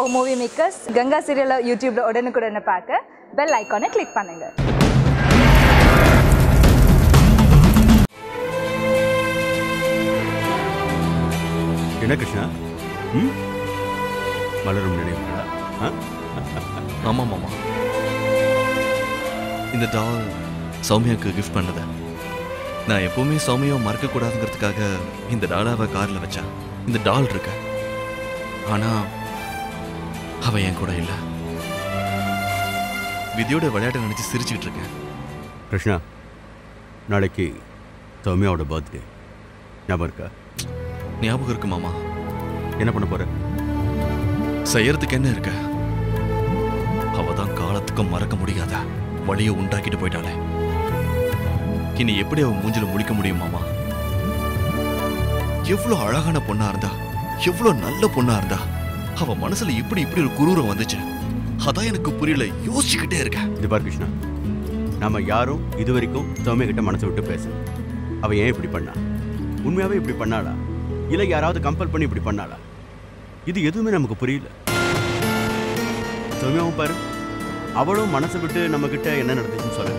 Movie makers Ganga சீரியலை யூடியூப்ல உடனுக்குடனே பார்க்க பெல் ஐக்கானை கிளிக் பண்ணுங்க என்ன கிருஷ்ணா ம் மலரும் நினைவுகளா ஆ? ஆமாம் மாமா இந்த டால் சௌமியாவுக்கு கிஃப்ட் பண்ணத நான் எப்பவுமே சௌமியாவை மறக்கக்கூடாதுங்கிறதுக்காக இந்த டாலை அவ காரில் வச்சேன் இந்த டால் இருக்க ஆனா அவ என் கூட இல்லை விதியோட விளையாட்டை நினைச்சு சிரிச்சுக்கிட்டு இருக்கேன் கிருஷ்ணா நாளைக்கு சௌமியாவோட பர்த்டே ஞாபகம் இருக்கா ஞாபகம் இருக்கு மாமா என்ன பண்ண போற செய்யறதுக்கு என்ன இருக்க அவ தான் காலத்துக்கும் மறக்க முடியாத வழியை உண்டாக்கிட்டு போயிட்டாளே இனி எப்படி அவ மூஞ்சில முடிக்க முடியும் மாமா எவ்வளவு அழகான பொண்ணா இருந்தா எவ்வளவு நல்ல பொண்ணா இருந்தா அவ மனசுல இப்படி இப்படி ஒரு குரூரம் வந்துச்சு அதான் எனக்கு புரியல யோசிச்சுக்கிட்டே இருக்கேன் இது பார் கிருஷ்ணா நாம யாரும் இது வரைக்கும் சௌமியா கிட்ட மனசை விட்டு பேச அவ ஏன் இப்படி பண்ணா உண்மையாவே இப்படி பண்ணாளா இல்ல யாராவது கம்பல் பண்ணி இப்படி பண்ணாளா இது எதுவுமே நமக்கு புரியல சௌமியாவும் பாரு அவளும் மனசை விட்டு நம்ம கிட்ட என்ன நடந்துச்சுன்னு சொல்லல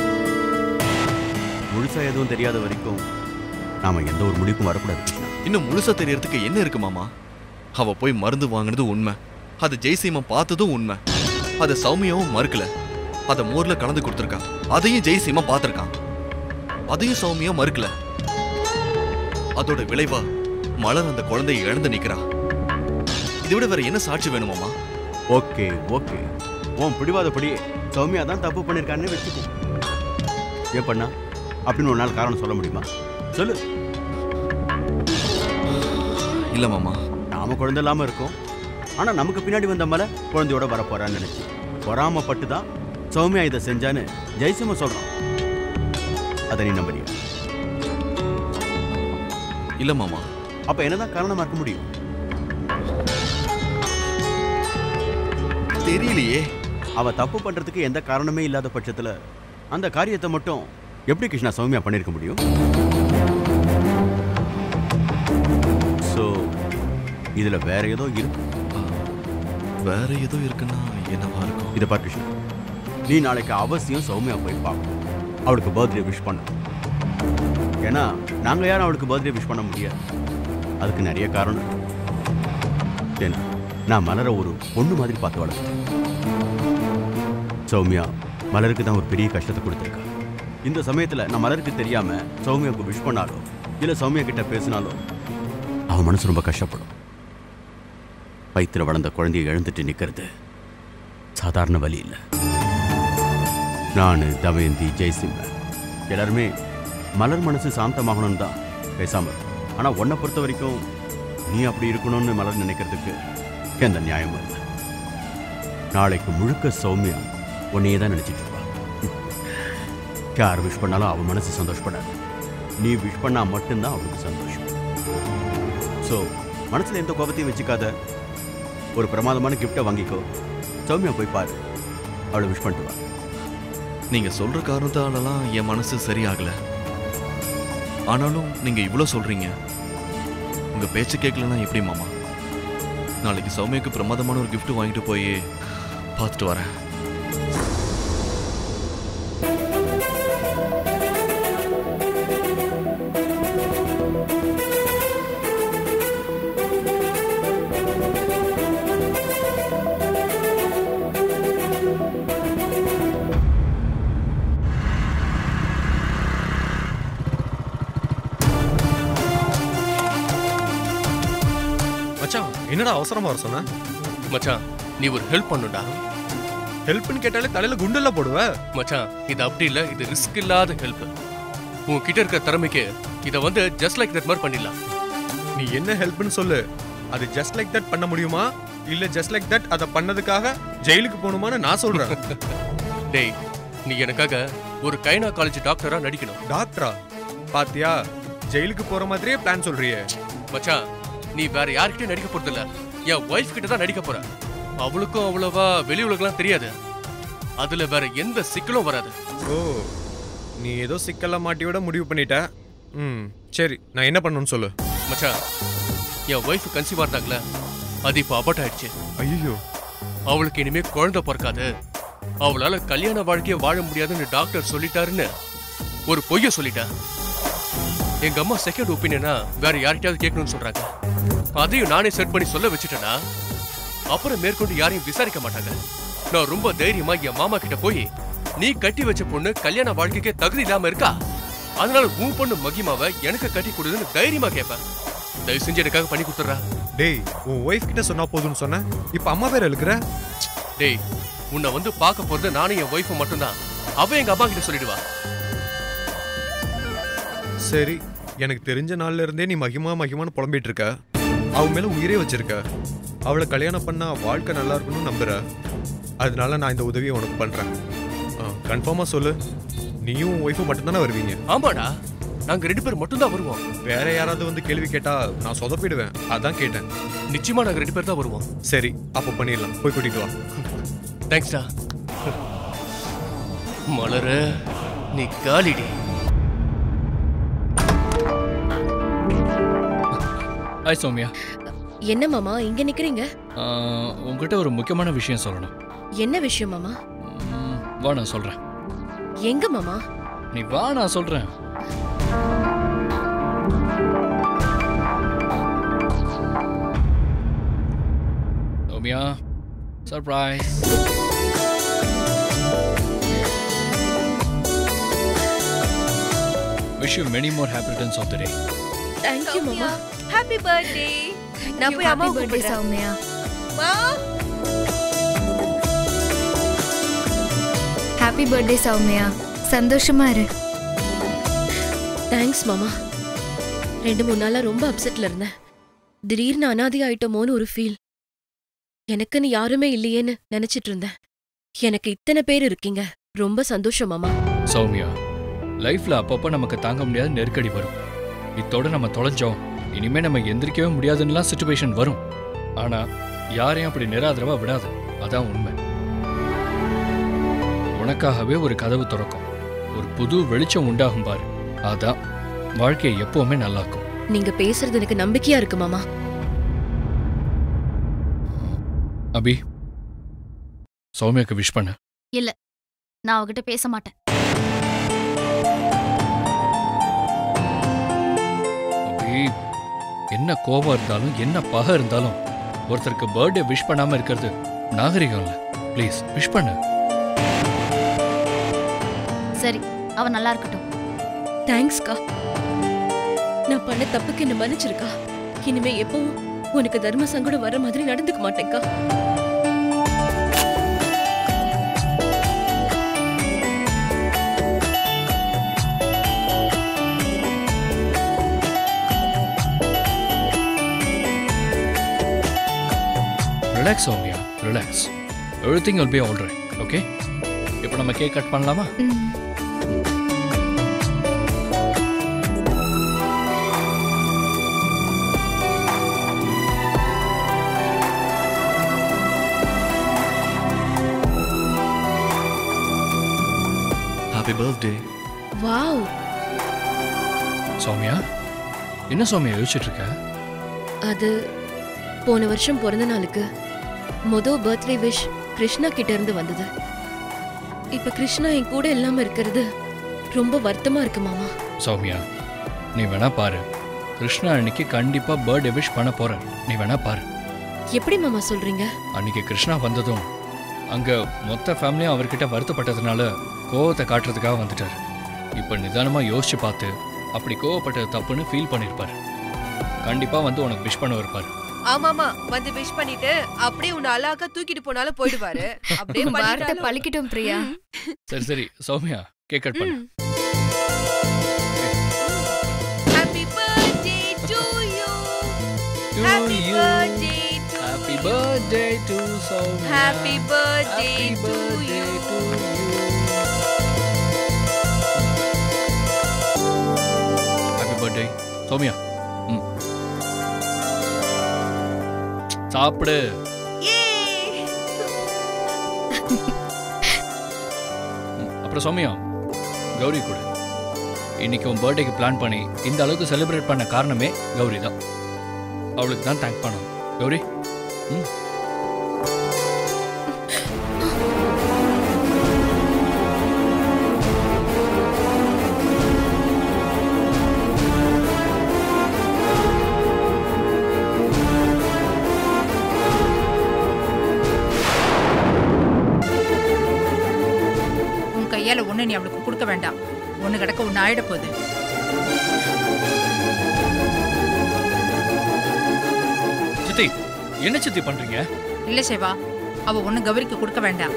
முழுசா எதுவும் தெரியாத வரைக்கும் நாம எந்த ஒரு முடிவுக்கும் வரக்கூடாது கிருஷ்ணா இன்னும் முழுசா தெரியறதுக்கு என்ன இருக்கு மாமா அவ போய் மருந்து வாங்கினது உண்மை அது ஜெய்சீமன் பார்த்ததும் உண்மை அதை சௌமியாவும் மறுக்கல அதை மோர்ல கலந்து கொடுத்துருக்கா அதையும் ஜெய்சீமன் பார்த்திருக்கான் அதையும் சௌமியா மறுக்கல அதோட விளைவா மலர் அந்த குழந்தையை இழந்து நிக்கிறா இதை விட வேற என்ன சாட்சி வேணுமாமா ஓகே ஓகே உன் பிடிவாதப்படி சௌமியா தான் தப்பு பண்ணியிருக்கான்னு வச்சுக்கோ ஏன் பண்ணா அப்படின்னு ஒரு நாள் காரணம் சொல்ல முடியுமா சொல்லு இல்ல மாமா நாம குழந்தை இல்லாம இருக்கோம் ஆனா நமக்கு பின்னாடி வந்த மலை குழந்தையோட வர போறான்னு நினைச்சு பொறாமப்பட்டு தான் சௌமியா இதை செஞ்சான்னு ஜெய்சிம சொல்றான் அதை நீ நம்புறியா இல்ல மாமா அப்ப என்னதான் காரணமா இருக்க முடியும் தெரியலையே அவ தப்பு பண்றதுக்கு எந்த காரணமே இல்லாத பட்சத்துல அந்த காரியத்தை மட்டும் எப்படி கிருஷ்ணா சௌமியா பண்ணிருக்க முடியும் சோ இதுல வேற ஏதோ இருக்கு வேற ஏதோ இருக்குன்னா என்னவா இருக்கும் இதை பார் கிருஷ்ணா நீ நாளைக்கு அவசியம் சௌமியா போய் பார்க்கணும் அவளுக்கு பர்த்டே விஷ் பண்ண ஏன்னா நாங்க யாரும் அவளுக்கு பர்த்டே விஷ் பண்ண முடியாது அதுக்கு நிறைய காரணம் இருக்கு. ஏன்னா நான் மலரை ஒரு பொண்ணு மாதிரி பார்த்து வளர்த்தேன் சௌமியா மலருக்கு தான் ஒரு பெரிய கஷ்டத்தை கொடுத்துருக்கா இந்த சமயத்துல நான் மலருக்கு தெரியாம சௌமியாவுக்கு விஷ் பண்ணாலோ இல்ல சௌமியா கிட்ட பேசினாலோ அவன் மனசு ரொம்ப கஷ்டப்படும் வயித்துல வளர்ந்த குழந்தையை இழந்துட்டு நிக்கிறது சாதாரண வழி இல்லை நான் தமயந்தி ஜெய்சிம்மன் எல்லாருமே மலர் மனசு சாந்தமாகணும்னு தான் பேசாம இருக்கோம். ஆனா உன்னை பொறுத்த வரைக்கும் நீ அப்படி இருக்கணும்னு மலர் நினைக்கிறதுக்கு எந்த நியாயமும் இல்லை நாளைக்கு முழுக்க சௌமியா உன்னையே தான் நினைச்சிட்டு இருப்பா யார் விஷ் பண்ணாலும் அவன் மனசு சந்தோஷப்படாது நீ விஷ் பண்ணா மட்டும்தான் அவளுக்கு சந்தோஷம் ஸோ மனசுல எந்த கோபத்தையும் வச்சுக்காத ஒரு பிரமாதமான கிஃப்டை வாங்கிக்கோ சௌமியா போய் பாரு அவளை விஷ் பண்ணிட்டு வா நீங்க சொல்ற காரணத்தாலலாம் என் மனசு சரியாகல ஆனாலும் நீங்க இவ்வளோ சொல்றீங்க உங்க பேச்ச கேட்கலன்னா எப்படி மாமா நாளைக்கு சௌமியாக்கு பிரமாதமான ஒரு gift வாங்கிட்டு போய் பார்த்துட்டு வரேன் மச்சான் என்னடா அவசரமா வர சொன்ன மச்சான் நீ ஒரு ஹெல்ப் பண்ணுடா ஹெல்ப்னு கேட்டாலே தலையில குண்டெல்லாம் போடுவ மச்சான் இது அப்படி இல்ல இது ரிஸ்க் இல்லாத ஹெல்ப் உன்கிட்ட இருக்க திறமைக்கு இத வந்து ஜஸ்ட் லைக் தட் மாதிரி பண்ணிடலாம் நீ என்ன ஹெல்ப்னு சொல்லு அது ஜஸ்ட் லைக் தட் பண்ண முடியுமா இல்ல ஜஸ்ட் லைக் தட் அதை பண்ணதுக்காக ஜெயிலுக்கு போகணுமான்னு நான் சொல்றேன் டேய் நீ எனக்காக ஒரு கைனா காலேஜ் டாக்டரா நடிக்கணும் டாக்டரா பாத்தியா ஜெயிலுக்கு போற மாதிரியே பிளான் சொல்றியே மச்சான் நீ வேற யார்கிட்டயும் நடிக்க போறதில்ல என் ஒய்ஃப் கிட்ட தான் நடிக்க போற அவளுக்கும் அவ்வளவா வெளி உலகெல்லாம் தெரியாது அதுல வேற எந்த சிக்கலும் வராது ஓ நீ ஏதோ சிக்கல்ல மாட்டி விட முடிவு பண்ணிட்ட ம் சரி நான் என்ன பண்ணணும்னு சொல்லு மச்சான் என் ஒய்ஃப் கன்சீவ் இருந்தாங்களே அது இப்போ அபட் ஆயிடுச்சு ஐயோ அவளுக்கு இனிமே குழந்தை பிறக்காது அவளால கல்யாண வாழ்க்கைய வாழ முடியாதுன்னு டாக்டர் சொல்லிட்டாருன்னு ஒரு பொய்ய சொல்லிட்டா எங்க அம்மா செகண்ட் ஒப்பீனியனா வேற யார்கிட்டயாவது கேட்கணும்னு சொல்றாங்க அதையும் நானே செட் பண்ணி சொல்ல வச்சுட்டேனா அப்புறம் மேற்கொண்டு யாரையும் விசாரிக்க மாட்டாங்க நான் ரொம்ப தைரியமா என் மாமா கிட்ட போய் நீ கட்டி வச்ச பொண்ணு கல்யாண வாழ்க்கைக்கே தகுதி இல்லாம இருக்கா அதனால உன் பொண்ணு மகிமாவை எனக்கு கட்டி கொடுதுன்னு தைரியமா கேட்பேன் தயவு செஞ்சு எனக்காக பண்ணி கொடுத்துட்றா டேய் உன் ஒய்ஃப் கிட்ட சொன்னா போதும்னு சொன்ன இப்ப அம்மா பேர் எழுக்கிற டேய் உன்னை வந்து பார்க்க போறது நானும் என் ஒய்ஃபும் மட்டும்தான் அவ எங்க அப்பா கிட்ட சொல்லிடுவா சரி எனக்கு தெரிஞ்ச நாள்ல இருந்தே நீ மகிமா மகிமான்னு புலம்பிட்டு இருக்க அவ மேல உயிரே வச்சிருக்க அவளை கல்யாணம் பண்ணா வாழ்க்கை நல்லா இருக்கணும்னு நம்புற அதனால நான் இந்த உதவியை உனக்கு பண்றேன் கன்ஃபார்மா சொல்லு நீயும் உன் ஒய்ஃபும் மட்டும்தானே வருவீங்க ஆமாடா நாங்க ரெண்டு பேரும் மட்டும்தான் வருவோம் வேற யாராவது வந்து கேள்வி கேட்டா நான் சொதப்பிடுவேன் அதான் கேட்டேன் நிச்சயமா நாங்க ரெண்டு பேர் தான் வருவோம் சரி அப்போ பண்ணிடலாம் போய் கூட்டிட்டு வா தேங்க்ஸ்டா மலரு நீ காலிடி ஹாய் சௌமியா என்ன மாமா இங்க நிக்கிறீங்க ஆஹ், உன்கிட்ட ஒரு முக்கியமான விஷயம் சொல்லணும் என்ன விஷயம் மாமா ம், வா நான் சொல்கிறேன் எங்க மாமா நீ வா நான் சொல்கிறேன் Soumya surprise wish you many more happy returns of the day thank you மாமா ஹாப்பி பர்த்டே நான் போய் அம்மா பர்த்டே கூப்பிடுறேன் சௌமியா ஹாப்பி பர்த்டே சௌமியா சந்தோஷமா இரு தேங்க்ஸ் மாமா ரெண்டு மூணு நாளா ரொம்ப அப்செட்ல இருந்தேன் திடீர்னு அனாதை ஆயிட்டோமோன்னு ஒரு ஃபீல் எனக்குன்னு யாருமே இல்லையேன்னு நினைச்சிட்டு இருந்தேன் எனக்கு இத்தனை பேர் இருக்கீங்க ரொம்ப சந்தோஷம் மாமா சௌமியா லைஃப்ல அப்பப்போ நமக்கு தாங்க முடியாத நெருக்கடி வரும் இத்தோட நம்ம தொலைஞ்சோம் இனிமே நம்ம எந்திரிக்கவே முடியாதுன்னுலாம் சுச்சுவேஷன் வரும் ஆனா யாரையும் அப்படி நிராதரவா விடாது அதான் உண்மை உனக்காகவே ஒரு கதவு திறக்கும் ஒரு புது வெளிச்சம் உண்டாகும் பாரு அதான் வாழ்க்கையை எப்பவுமே நல்லாக்கும் நீங்க பேசுறது எனக்கு நம்பிக்கையா இருக்கு மாமா அபி சௌமியாக்கு விஷ் பண்ண நான் அவகிட்ட பேச மாட்டேன் அபி என்ன கோபம் இருந்தாலும் என்ன பகை இருந்தாலும் ஒருத்தருக்கு பர்த்டே விஷ் பண்ணாம இருக்கிறது நாகரிகம் இல்ல ப்ளீஸ் விஷ் பண்ணு சரி அவ நல்லா இருக்கட்டும் தேங்க்ஸ்க்கா நான் பண்ண தப்புக்கு என்ன மன்னிச்சிருக்கா இனிமே எப்பவும் உனக்கு தர்ம சங்கடம் வர மாதிரி நடந்துக்க மாட்டேங்க்கா relax Soumya relax everything will be all right okay இப்போ நம்ம கேக் கட் பண்ணலாமா ம். ஹாப்பி பர்த்டே வாவ் சௌமியா என்ன சௌமியா யோசிச்சுட்டு இருக்க அது போன வருஷம் பிறந்த நாளுக்கு மொத பர்த்டே விஷ் கிருஷ்ணா கிட்ட இருந்து வந்தது இப்ப கிருஷ்ணா என் கூட இல்லாம இருக்கிறது ரொம்ப வருத்தமா இருக்கு மாமா சௌமியா நீ வேணா பாரு கிருஷ்ணா அன்னைக்கு கண்டிப்பா பர்த்டே விஷ் பண்ண போற நீ வேணா பாரு எப்படி மாமா சொல்றீங்க அன்னைக்கு கிருஷ்ணா வந்ததும் அங்க மொத்த ஃபேமிலியும் அவர்கிட்ட வருத்தப்பட்டதுனால கோவத்தை காட்டுறதுக்காக வந்துட்டாரு இப்போ நிதானமா யோசிச்சு பார்த்து அப்படி கோவப்பட்டது தப்புன்னு ஃபீல் பண்ணிருப்பாரு கண்டிப்பா வந்து உனக்கு விஷ் பண்ண இருப்பாரு ஆமாமா வந்து விஷ் பண்ணிட்டு அப்படியே உன்னை அழகா தூக்கிட்டு போனாலும் போயிடுவாரு அப்படியே வார்த்தை பண்ணிட்டாலும் பழிக்கட்டும் பிரியா சரி சரி சௌமியா கேக் கட் பண்ணு happy birthday to you To happy you. Birthday to Happy birthday to Soumya. Happy birthday Happy to birthday you to you. Happy birthday. Soumya ம் சாப்பிடு ம், அப்புறம் சௌமியா கௌரி கூட இன்னைக்கு உன் பர்த்டேக்கு பிளான் பண்ணி இந்த அளவுக்கு செலிப்ரேட் பண்ண காரணமே கௌரி தான் அவளுக்கு தான் தேங்க் பண்ணணும் கௌரி ம் உன் கையால ஒண்ணு நீ அவளுக்கு கொடுக்க வேண்டாம் ஒண்ணு கிடக்க ஒண்ணு ஆயிட போகுது சித்தி என்ன சித்தி பண்றீங்க இல்ல சிவா அவ ஒண்ணு கௌரிக்கு கொடுக்க வேண்டாம்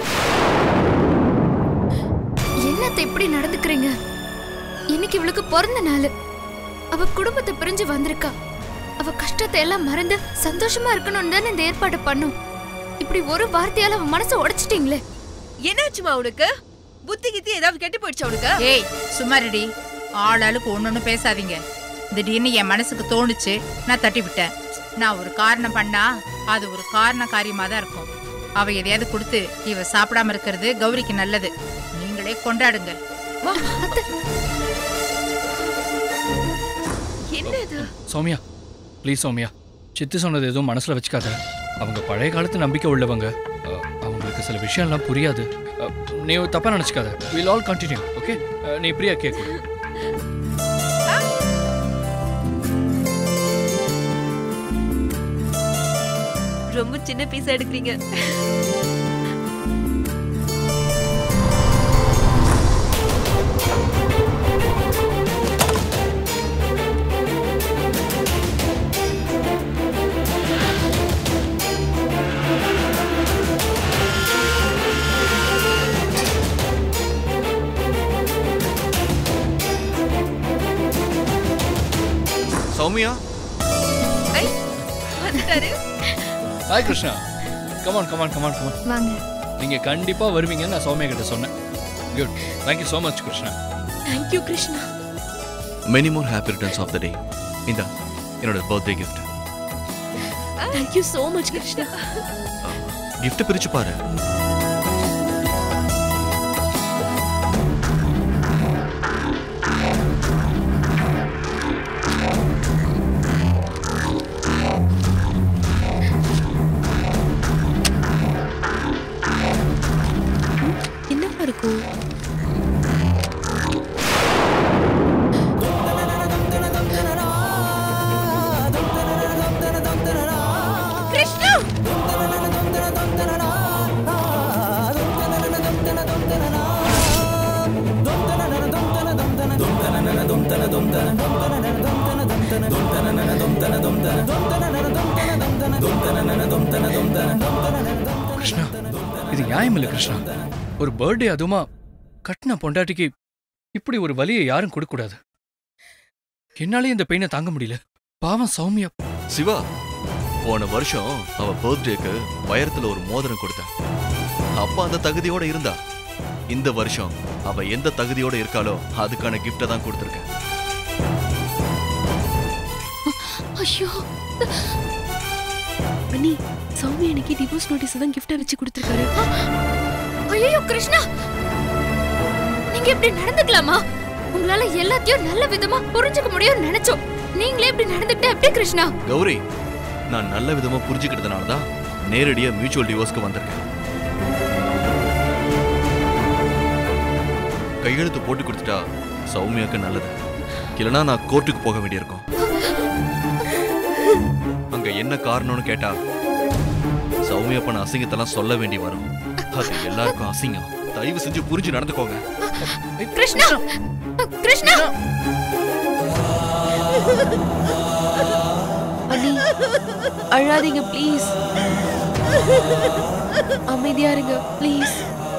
என்னத்த இப்படி நடந்துக்கிறீங்க இன்னைக்கு இவளுக்கு பிறந்த நாள் அவ குடும்பத்தை பிரிஞ்சு வந்திருக்கா அவ கஷ்டத்தை எல்லாம் மறந்து சந்தோஷமா இருக்கணும்னு தானே இந்த ஏற்பாடு பண்ணும் இப்படி ஒரு வார்த்தையால அவ மனசை உடைச்சிட்டீங்களே என்னாச்சுமா உனக்கு புத்தி கித்தி ஏதாவது கெட்டு போயிடுச்சு உனக்கு ஏய் சும்மா ரெடி ஆளாளுக்கு ஒன்னொன்னு பேசாதீங்க திடீர்னு என் மனசுக்கு தோணுச்சு நான் தட்டி விட்டேன் நான் ஒரு காரணம் பண்ணா அது ஒரு காரண காரியமா தான் இருக்கும் அவ எதையாவது கொடுத்து இவ சாப்பிடாம இருக்கிறது கௌரிக்கு நல்லது நீங்களே கொண்டாடுங்க என்ன இது சௌமியா ப்ளீஸ் சௌமியா சித்தி சொன்னது எதுவும் மனசுல வச்சுக்காத அவங்க பழைய காலத்து நம்பிக்கை உள்ளவங்க அஹ், அவங்களுக்கு சில விஷயம்லாம் புரியாது அஹ், நீ தப்பா நினைச்சுக்காத வில் ஆல் கண்டினியூ ஓகே நீ பிரியா கேட்கு ரொம்ப சின்ன பீஸா எடுக்கிறீங்க சௌமியா ஐ வந்துட்டாரு hi Krishna come on come on come on come on வாங்க நீங்க கண்டிப்பா வருவீங்கன்னு நான் சௌமியா கிட்ட சொன்னேன் good thank you so much Krishna thank you Krishna many more happy returns of the day இந்தா என்னோட birthday gift thank you so much Krishna gift பிரிச்சு பாரு என்னவா இருக்கும் கிருஷ்ணா கிருஷ்ணா இது நியாயம் இல்லை கிருஷ்ணா ஒரு பர்த்டே அதுவுமா கட்டின பொண்டாட்டிக்கு இப்படி ஒரு வலியை யாரும் கொடுக்கக்கூடாது என்னாலே இந்த பெயினை தாங்க முடியல பாவம் சௌமியா சிவா போன வருஷம் அவ பர்த்டேக்கு வயரத்துல ஒரு மோதிரம் கொடுத்தேன் அப்ப அந்த தகுதியோட இருந்தா இந்த வருஷம் அவ எந்த தகுதியோட இருக்காளோ அதுக்கான கிஃப்ட தான் கொடுத்துருக்கேன் ஐயோ அண்ணி சௌமியா எனக்கு டிவோர்ஸ் நோட்டீஸ் தான் கிஃப்டா வச்சு கொடுத்துருக்காரு ஐயோ கிருஷ்ணா நீங்க இப்படி நடந்துக்கலாமா உங்களால எல்லாத்தையும் நல்ல விதமா புரிஞ்சுக்க முடியும்னு நினைச்சோம் நீங்களே இப்படி நடந்துக்கிட்டா எப்படி கிருஷ்ணா கௌரி நான் நல்ல விதமா புரிஞ்சுக்கிட்டதுனால தான் நேரடியா மியூச்சுவல் டிவோர்ஸ்க்கு வந்திருக்கேன் கையெழுத்து போட்டு கொடுத்துட்டா சௌமியாக்கு நல்லது இல்லைன்னா நான் கோர்ட்டுக்கு போக வேண்டியிருக்கும் அங்க என்ன காரணம்னு கேட்டா சௌமியா பண்ண அசிங்கத்தெல்லாம் சொல்ல வேண்டி வரும் அது எல்லாருக்கும் அசிங்கம் தயவு செஞ்சு புரிஞ்சு நடந்துக்கோங்க கிருஷ்ணா கிருஷ்ணா அண்ணி அழாதீங்க ப்ளீஸ் அமைதியா இருங்க ப்ளீஸ்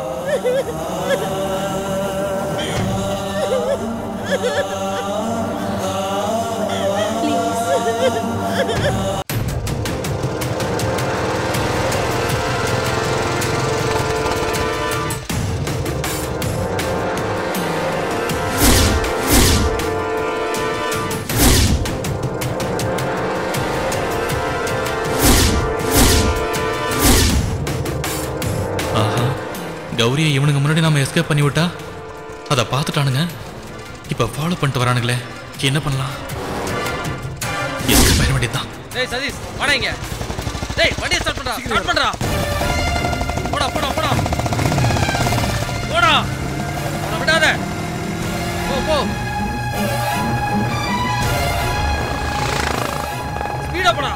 ஆஹா கௌரியை இவனுங்க முன்னாடி நாம எஸ்கேப் பண்ணி விட்டா அதை பார்த்துட்டானுங்க இப்போ ஃபாலோ பண்ணிட்டு வரானுங்களே என்ன பண்ணலாம் எஸ்கேப் பண்ண வேண்டியதுதான் டேய் சதீஷ் வாடா இங்க டேய் வண்டியை ஸ்டார்ட் பண்றா ஸ்டார்ட் பண்றா போடா போடா போடா போடா போடா விடாத போ போ ஸ்பீடா போடா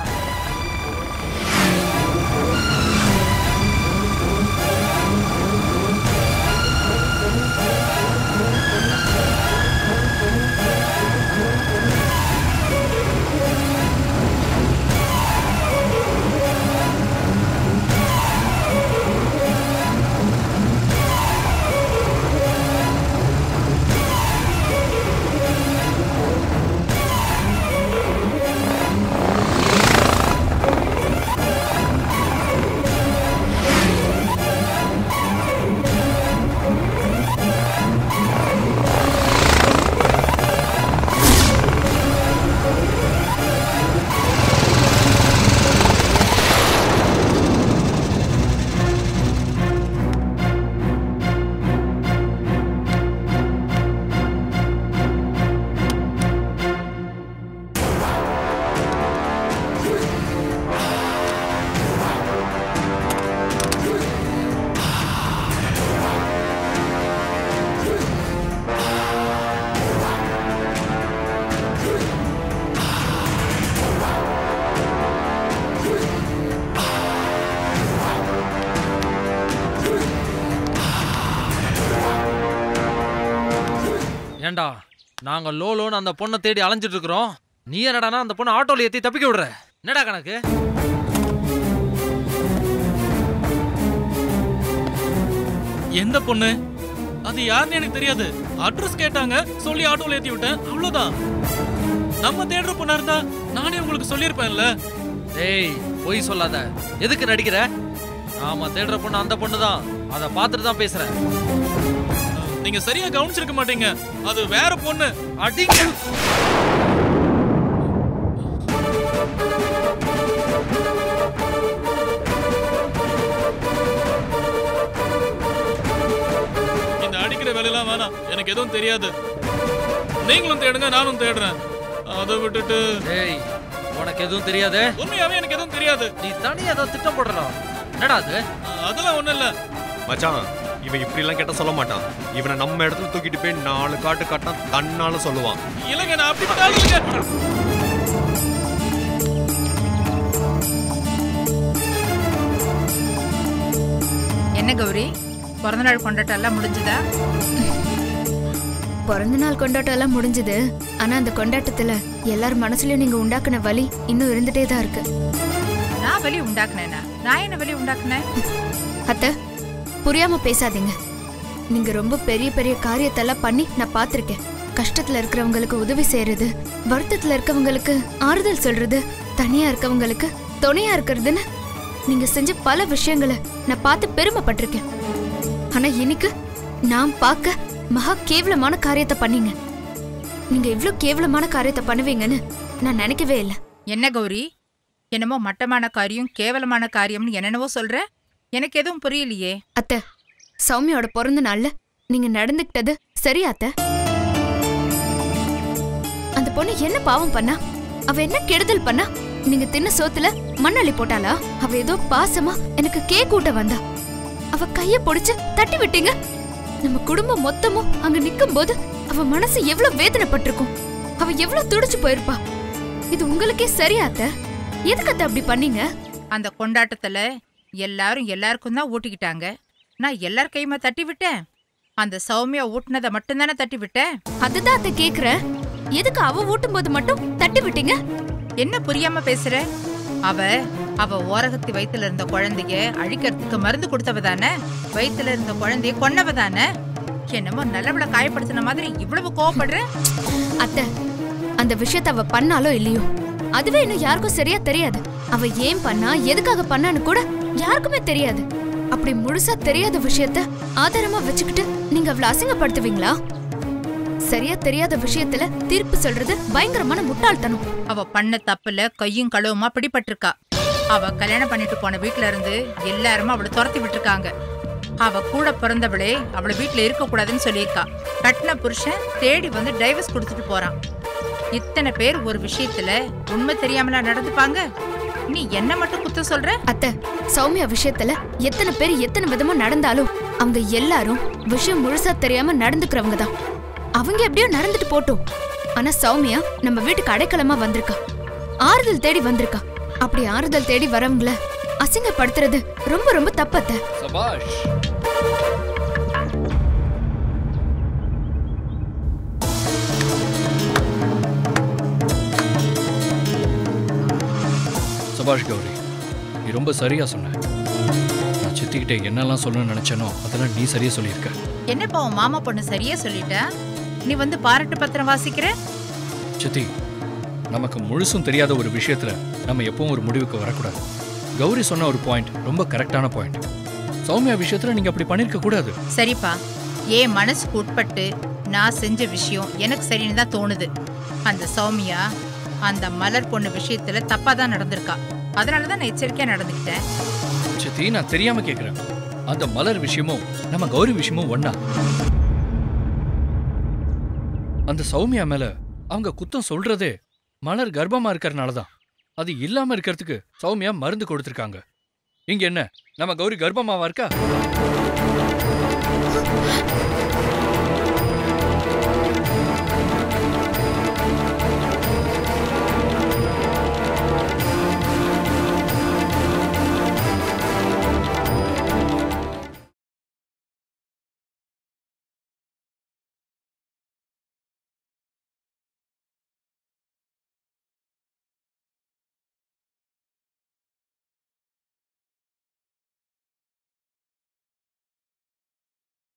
ஏண்டா நாங்க லோ லோன்னு அந்த பொண்ணை தேடி அலைஞ்சிட்டு இருக்கிறோம் நீ என்னடானா அந்த பொண்ணை ஆட்டோல ஏத்தி தப்பிக்க விடுற என்னடா கணக்கு எந்த பொண்ணு அது யாருன்னு எனக்கு தெரியாது அட்ரஸ் கேட்டாங்க சொல்லி ஆட்டோல ஏத்தி விட்டேன் அவ்வளவுதான் நம்ம தேடுற பொண்ணா இருந்தா நானே உங்களுக்கு சொல்லியிருப்பேன்ல டேய் பொய் சொல்லாத எதுக்கு நடிக்கிற ஆமா தேடுற பொண்ணு அந்த பொண்ணு தான் அதை பார்த்துட்டு தான் பேசுறேன் நீங்க சரியா கவனிச்சிருக்க மாட்டீங்க அது வேற பொண்ணு அடிங்க இந்த அடிக்கிற வேலையெல்லாம் வேணாம் எனக்கு எதுவும் தெரியாது நீங்களும் தேடுங்க நானும் தேடுறேன் அதை விட்டுட்டு டேய் உனக்கு எதுவும் தெரியாது உண்மையாவே எனக்கு எதுவும் தெரியாது நீ தனியா ஏதோ திட்டம் போடுறா என்னடா அது அதெல்லாம் ஒண்ணும் இல்ல மச்சான் இவன் இப்படி எல்லாம் கேட்ட சொல்ல மாட்டான் இவனை நம்ம இடத்துல தூக்கிட்டு போய் நாலு காட்டு காட்டினா தன்னால சொல்லுவான் இல்லைங்க நான் அப்படிப்பட்ட ஆளு இல்லைங்க என்ன கௌரி பிறந்தநாள் கொண்டாட்டம் எல்லாம் முடிஞ்சுதா பிறந்த நாள் கொண்டாட்டம் எல்லாம் முடிஞ்சது ஆனா அந்த கொண்டாட்டத்துல எல்லார் மனசுலயும் நீங்க உண்டாக்குன வலி இன்னும் இருந்துட்டே தான் இருக்கு நான் வலி உண்டாக்குனேனா நான் என்ன வலி உண்டாக்குனேன் அத்தை புரியாம பேசாதீங்க நீங்க ரொம்ப பெரிய பெரிய காரியத்தெல்லாம் பண்ணி நான் பார்த்திருக்கேன் கஷ்டத்துல இருக்கிறவங்களுக்கு உதவி செய்யறது வருத்தத்துல இருக்கவங்களுக்கு ஆறுதல் சொல்றது தனியா இருக்கவங்களுக்கு துணையா இருக்கிறதுன்னு நீங்க செஞ்ச பல விஷயங்களை நான் பார்த்து பெருமைப்பட்டிருக்கேன் ஆனா இன்னைக்கு நான் பார்க்க மகா கேவலமான காரியத்தை பண்ணீங்க நீங்க இவ்ளோ கேவலமான காரியத்தை பண்ணுவீங்கன்னு நான் நினைக்கவே இல்லை என்ன கௌரி என்னமோ மட்டமான காரியம் கேவலமான காரியம்னு என்னென்னவோ சொல்ற எனக்கு எதுவும் புரியலையே அத்தை சௌமியோட பிறந்த நாள்ல நீங்க நடந்துக்கிட்டது சரியா அத்தை அந்த பொண்ணு என்ன பாவம் பண்ணா அவ என்ன கெடுதல் பண்ணா நீங்க தின்ன சோத்துல மண்ணள்ளி போட்டாளா அவ ஏதோ பாசமா எனக்கு கேக் ஊட்ட வந்தா அவ கைய பிடிச்சு தட்டி விட்டீங்க நம்ம குடும்பம் மொத்தமும் அங்க நிக்கும் போது அவ மனசு எவ்வளவு வேதனைப்பட்டிருக்கும் அவ எவ்வளவு துடிச்சு போயிருப்பா இது உங்களுக்கே சரியா அத்தை எதுக்கு அத்தை அப்படி பண்ணீங்க அந்த கொண்டாட்டத்துல எல்லாரும் எல்லாருக்கும் தான் ஊட்டிக்கிட்டாங்க நான் எல்லார் கையுமா தட்டி விட்டேன் அந்த சௌமியா ஊட்டினதை மட்டும்தானே தட்டி விட்டேன் அதுதான் அத்தை கேக்குறேன் எதுக்கு அவ ஊட்டும் போது மட்டும் தட்டி விட்டீங்க என்ன புரியாம பேசுற அவ அவ ஓரகத்தி வயித்துல இருந்த குழந்தைய அழிக்கிறதுக்கு மருந்து கொடுத்தவ தானே வயித்துல இருந்த குழந்தைய கொன்னவ தானே என்னமோ நல்லவள காயப்படுத்தின மாதிரி இவ்வளவு கோவப்படுற அத்தை அந்த விஷயத்த அவ பண்ணாலோ இல்லையோ அதுவே இன்னும் யாருக்கும் சரியா தெரியாது அவ ஏன் பண்ணா எதுக்காக பண்ணான்னு கூட யாருக்குமே தெரியாது அப்படி முழுசா தெரியாத விஷயத்த ஆதாரமா வச்சுக்கிட்டு நீங்க அவளை அசிங்கப்படுத்துவீங்களா சரியா தெரியாத விஷயத்துல தீர்ப்பு சொல்றது பயங்கரமான முட்டாள்தனம் அவ பண்ண தப்புல கையும் களவுமா பிடிபட்டிருக்கா அவ கல்யாணம் பண்ணிட்டு போன வீட்ல இருந்து எல்லாருமே அவளை துரத்தி விட்டுருக்காங்க அவ கூட பிறந்தவளே அவளை வீட்ல இருக்க கூடாதுன்னு சொல்லியிருக்கா கட்டின புருஷன் தேடி வந்து டைவர்ஸ் கொடுத்துட்டு போறான் இத்தனை பேர் ஒரு விஷயத்துல உண்மை தெரியாமலா நடந்துப்பாங்க நீ என்ன மட்டும் குத்த சொல்ற அத்தை சௌமியா விஷயத்துல எத்தனை பேர் எத்தனை விதமா நடந்தாலும் அவங்க எல்லாரும் விஷயம் முழுசா தெரியாம நடந்துக்கிறவங்க தான் அவங்க எப்படியோ நடந்துட்டு போட்டோம் ஆனா சௌமியா நம்ம வீட்டுக்கு அடைக்கலமா வந்திருக்கா ஆறுதல் தேடி வந்திருக்கா அப்படி ஆறுதல் தேடி வரவங்கள அசிங்கப்படுத்துறது ரொம்ப ரொம்ப தப்பத்தை சபாஷ் சபாஷ் கௌரி நீ ரொம்ப சரியா சொன்ன நான் சித்திக்கிட்ட என்னெல்லாம் சொல்லணும்னு நினைச்சேனோ அதெல்லாம் நீ சரியா சொல்லியிருக்க என்னப்பா உன் மாமா பொண்ணு சரியா சொல்லிட்ட நீ வந்து பாராட்டு பத்திரம் வாசிக்கிற சித்தி நமக்கு முழுசும் தெரியாத ஒரு விஷயத்துல நம்ம எப்பவும் ஒரு முடிவுக்கு வரக்கூடாது கௌரி சொன்ன ஒரு பாயிண்ட் ரொம்ப கரெக்டான பாயிண்ட் சௌமியா விஷயத்துல நீங்க அப்படி பண்ணிருக்க கூடாது சரிப்பா என் மனசுக்கு உட்பட்டு நான் செஞ்ச விஷயம் எனக்கு சரின்னு தான் தோணுது அந்த சௌமியா அந்த மலர் பொண்ணு விஷயத்துல தப்பா தான் நடந்திருக்கா அதனால தான் நான் எச்சரிக்கையா நடந்துக்கிட்டேன் சித்தி நான் தெரியாம கேக்குறேன் அந்த மலர் விஷயமும் நம்ம கௌரி விஷயமும் ஒண்ணா அந்த சௌமியா மேல அவங்க குத்தம் சொல்றதே மலர் கர்ப்பமா இருக்கறனால தான் அது இல்லாம இருக்கிறதுக்கு சௌமியா மருந்து கொடுத்திருக்காங்க இங்க என்ன நம்ம கௌரி கர்ப்பமாவா இருக்கா